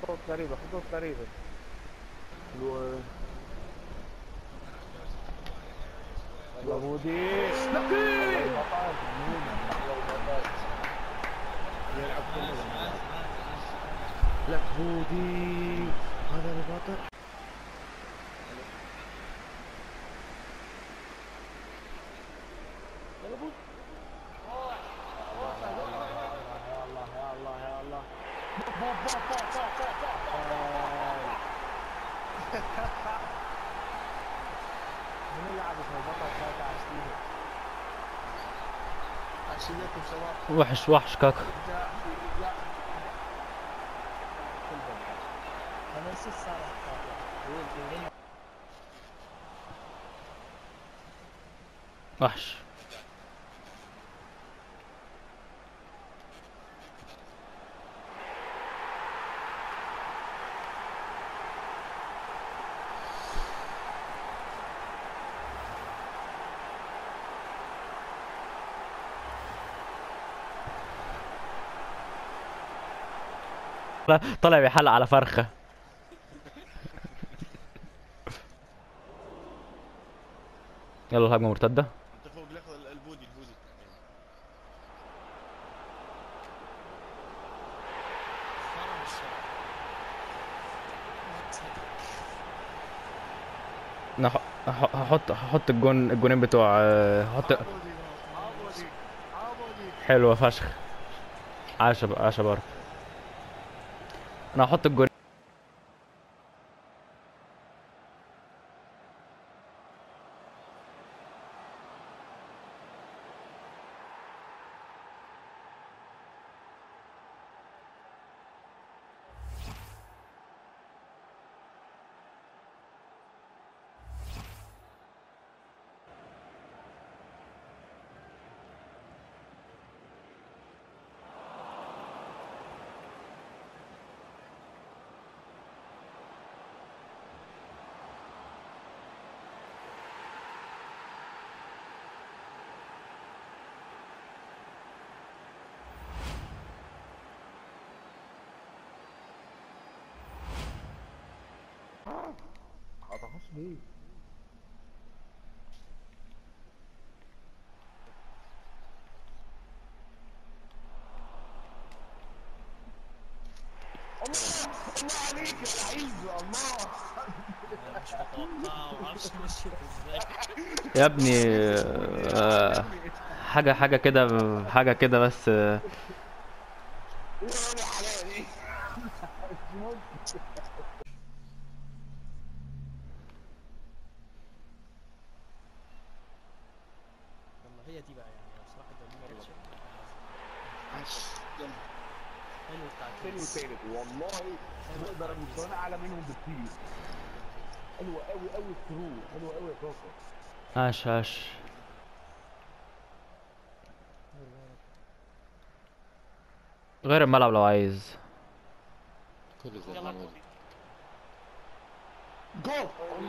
خطوط قريبة خطوط قريبة و يلا بودي يلعب كله لك بودي هذا البطل يلا بودي يا الله يا الله يا الله من اللي لعب اسمه بطل 23 عشيتكم شباب وحش وحش كاكا جاء لا كل بلد انا نسيت صار وحش طلع بيحلق على فرخة يلا الهجمة مرتدة انت فوق لحظه البودي البودي أنا هح- هح- هحط هحط الجون الجونين بتوع هحط عبودي عبودي عبودي حلوة فشخ عاشا بقى عاشا برضه انا هحط الجون هتخش ليه؟ الله الله عليك يا لعيب الله مش متوقعة ومعرفش مشيت ازاي يا ابني آه، حاجة حاجة كده حاجة كده بس آه، يا حلالي والله هي دي بقى يعني بصراحة ده ما جاتش يلا حلو بتاع ثاني كريس وثالث والله نقدر مستوانا اعلى منهم بكتير حلوه قوي قوي الثرو حلوه قوي يا كوكو هاش هاش غير الملعب لو عايز كل زي يلا عمودي جول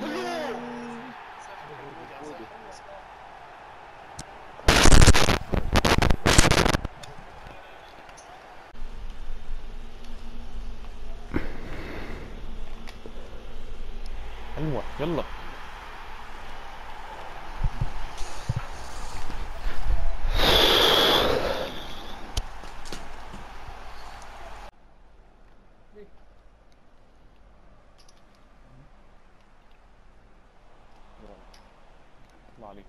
حلوه يلا الله عليك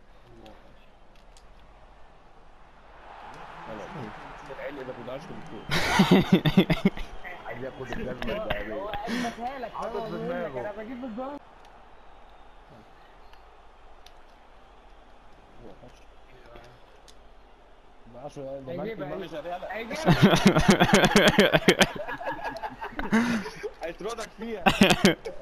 العيل اذا كنت بالكوره عايز ياخد الجزمه الذهبيه حاطط في دماغه ما اعرفش ده بنك المانجر يلا هيطردك فيها